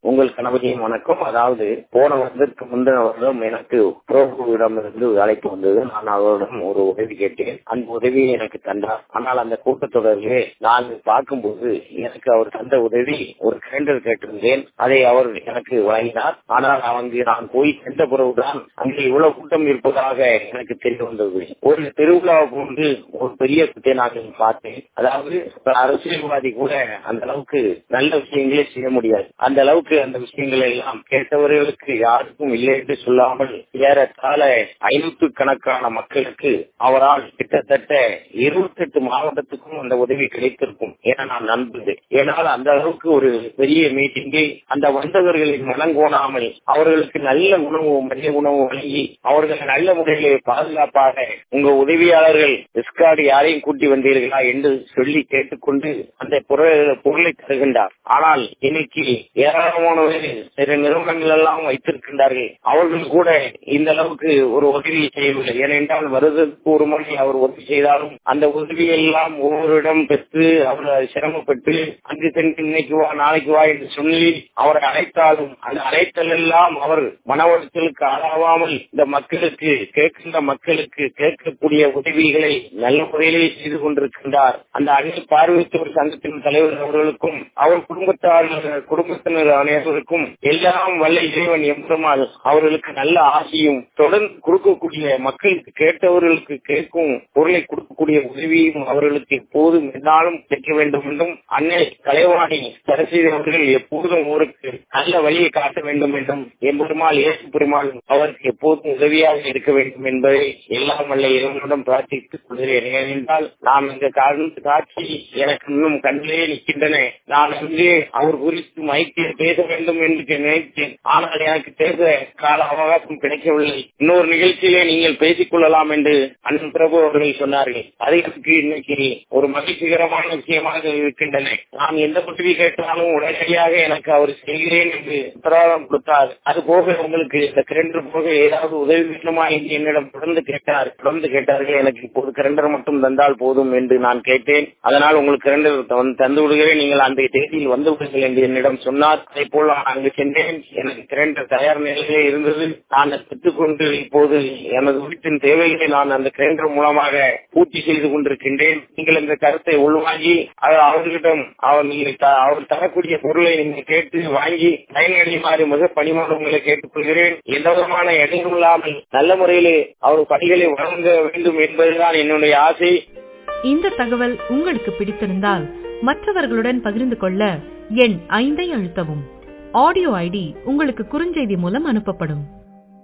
உங்கள் கணவரையும் வணக்கம் அதாவது போன வருடத்துக்கு முந்தின வருடம் எனக்கு புரோகுவிடம் இருந்து அழைப்பு வந்தது நான் அவரிடம் ஒரு உதவி கேட்டேன் அந்த உதவியை எனக்கு தந்தார் ஆனால் அந்த கூட்டத்தொடரிலே நான் பார்க்கும்போது எனக்கு அவர் தந்த உதவி ஒரு கிரைண்டர் கேட்டிருந்தேன் அதை அவர் எனக்கு வழங்கினார் ஆனால் அங்கு நான் போய் சென்ற பிறகுதான் அங்கே இவ்வளவு கூட்டம் இருப்பதாக எனக்கு தெரிய வந்தது ஒரு திருவிழா போன்று ஒரு பெரிய கூட்டத்தை நான் பார்த்தேன் அதாவது ஒரு அரசியல்வாதி கூட அந்த அளவுக்கு நல்ல விஷயங்களே செய்ய முடியாது அந்த அளவுக்கு அந்த விஷயங்கள் எல்லாம் கேட்டவர்களுக்கு யாருக்கும் இல்லை என்று சொல்லாமல் ஏறத்தாழ ஐநூற்று கணக்கான மக்களுக்கு அவரால் கிட்டத்தட்ட இருபத்தி எட்டு மாவட்டத்துக்கும் அந்த உதவி கிடைத்திருக்கும் என நான் நம்புகிறேன் ஏனால் அந்த அளவுக்கு ஒரு பெரிய மீட்டிங்கை அந்த வந்தவர்களின் மனங்கோணாமல் அவர்களுக்கு நல்ல உணவு மதிய உணவு வழங்கி அவர்கள் நல்ல முறையிலே பாதுகாப்பாக உங்க உதவியாளர்கள் எஸ்கார்டு யாரையும் கூட்டி வந்தீர்களா என்று சொல்லி கேட்டுக்கொண்டு அந்த பொருளை தருகின்றார் ஆனால் இன்னைக்கு ஏராளமான பேர் சில நிறுவனங்கள் எல்லாம் வைத்திருக்கின்றார்கள் அவர்கள் கூட இந்த அளவுக்கு ஒரு உதவியை செய்யவில்லை ஏனென்றால் வருடத்துக்கு ஒரு முறை அவர் உதவி செய்தாலும் அந்த உதவியெல்லாம் ஒவ்வொருடம் பெற்று அவர் சிரமப்பட்டு அங்கு சென்று இன்னைக்கு வா நாளைக்கு வா என்று சொல்லி அவரை அழைத்தாலும் அந்த அழைத்தல் எல்லாம் அவர் மன உளைச்சலுக்கு ஆளாவாமல் இந்த மக்களுக்கு கேட்கின்ற மக்களுக்கு கேட்கக்கூடிய உதவிகளை நல்ல முறையிலே செய்து கொண்டிருக்கின்றார் அந்த அன்னை பார்வையற்றோர் சங்கத்தின் தலைவர் அவர்களுக்கும் அவர் குடும்பத்தார் குடும்பத்தினர் அனைவருக்கும் எல்லாம் வல்ல இறைவன் எம்பெருமாள் அவர்களுக்கு நல்ல ஆசையும் தொடர்ந்து கொடுக்கக்கூடிய மக்களுக்கு கேட்டவர்களுக்கு கேட்கும் பொருளை கொடுக்கக்கூடிய உதவியும் அவர்களுக்கு எப்போதும் என்னாலும் கிடைக்க வேண்டும் என்றும் அன்னை கலைவாணி சரஸ்வதி அவர்கள் எப்போதும் அவருக்கு நல்ல வழியை காட்ட வேண்டும் என்றும் எம்பெருமாள் இயேசு பெருமாள் அவருக்கு எப்போதும் உதவியாக இருக்க வேண்டும் என்பதை எல்லாம் வல்ல இறைவனிடம் பிரார்த்தித்துக் கொள்கிறேன் ஏனென்றால் நாம் இந்த காட்சி எனக்கு இன்னும் கண்ணிலே நிற்கின்றன நான் வந்து அவர் குறித்து மைக்கில் பேச வேண்டும் என்று நினைத்தேன் ஆனால் எனக்கு பேச கால அவகாசம் கிடைக்கவில்லை இன்னொரு நிகழ்ச்சியிலே நீங்கள் பேசிக் கொள்ளலாம் என்று அண்ணன் பிரபு அவர்கள் சொன்னார்கள் அது எனக்கு இன்னைக்கு ஒரு மகிழ்ச்சிகரமான விஷயமாக இருக்கின்றன நான் எந்த உதவி கேட்டாலும் உடனடியாக எனக்கு அவர் செய்கிறேன் என்று உத்தரவாதம் கொடுத்தார் அது போக உங்களுக்கு இந்த கிரண்டர் போக ஏதாவது உதவி வேண்டுமா என்று என்னிடம் தொடர்ந்து கேட்டார் தொடர்ந்து கேட்டார்கள் எனக்கு இப்போது கிரண்டர் மட்டும் தந்தால் போதும் என்று நான் கேட்டேன் அதனால் உங்களுக்கு கிரண்டர் தந்து விடுகிறேன் நீங்கள் அந்த தேதியில் வந்து விடுங்கள் என்று என்னிடம் சொன்னார் அதே போல் நான் அங்கு சென்றேன் எனக்கு கிரைண்டர் தயார் நிலையிலே இருந்தது நான் பெற்றுக்கொண்டு இப்போது எனது வீட்டின் தேவைகளை நான் அந்த கிரைண்டர் மூலமாக பூர்த்தி செய்து கொண்டிருக்கின்றேன் நீங்கள் இந்த கருத்தை உள்வாங்கி அவர்களிடம் அவர் நீங்கள் அவர் தரக்கூடிய பொருளை நீங்கள் கேட்டு வாங்கி பயனடையுமாறு மிக பணிமாறு உங்களை கேட்டுக்கொள்கிறேன் எந்த விதமான இடையும் இல்லாமல் நல்ல முறையிலே அவர் பணிகளை வழங்க வேண்டும் என்பதுதான் என்னுடைய ஆசை இந்த தகவல் உங்களுக்கு பிடித்திருந்தால் மற்றவர்களுடன் பகிர்ந்து கொள்ள எண் ஐந்தை அழுத்தவும் ஆடியோ ஐடி உங்களுக்கு குறுஞ்செய்தி மூலம் அனுப்பப்படும்